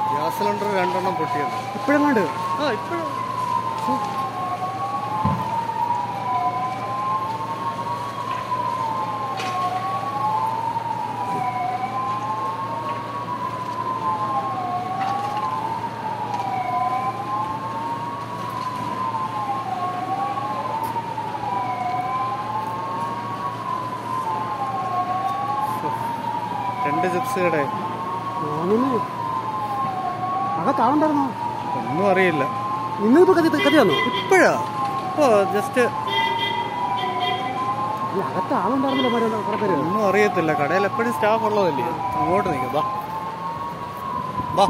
Gas cylinder രണ്ടെണ്ണം പൊട്ടിയത് ഇപ്പോഴും കണ്ട് ആ ഇപ്പോഴും രണ്ട് ചിപ്സ് കട ഞാനൊന്ന് അകത്താളുണ്ടായിരുന്നോ ഒന്നും അറിയില്ല ഇന്നിപ്പോ കത്തി കത്തി തന്നു ഇപ്പോഴാ ഇപ്പോ ജസ്റ്റ് ഈ അകത്ത് ആളുണ്ടായിരുന്നല്ലോ മരം കുറെ പേര് ഒന്നും അറിയത്തില്ല കടയിൽ എപ്പോഴും സ്റ്റാഫ് ഉള്ളതല്ലേ അങ്ങോട്ട് നിൽക്കാം വാ വാ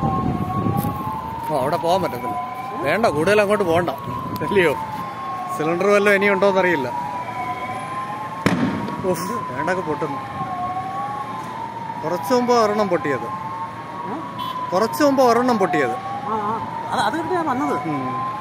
ഓ അവിടെ പോകാൻ പറ്റത്തില്ല വേണ്ട കൂടുതൽ അങ്ങോട്ട് പോകണ്ട അല്ലയോ സിലിണ്ടർ വല്ലതും ഇനി ഉണ്ടോന്ന് അറിയില്ല ഉഫ്, വേണ്ടൊക്കെ പൊട്ടുന്നു കുറച്ച് മുമ്പ് ഒരെണ്ണം പൊട്ടിയത് ഏ? കുറച്ച് മുമ്പ് ഒരെണ്ണം പൊട്ടിയത് ആ ആ അത് അത് കണ്ടിട്ട് ഞാൻ വന്നത് ഉം.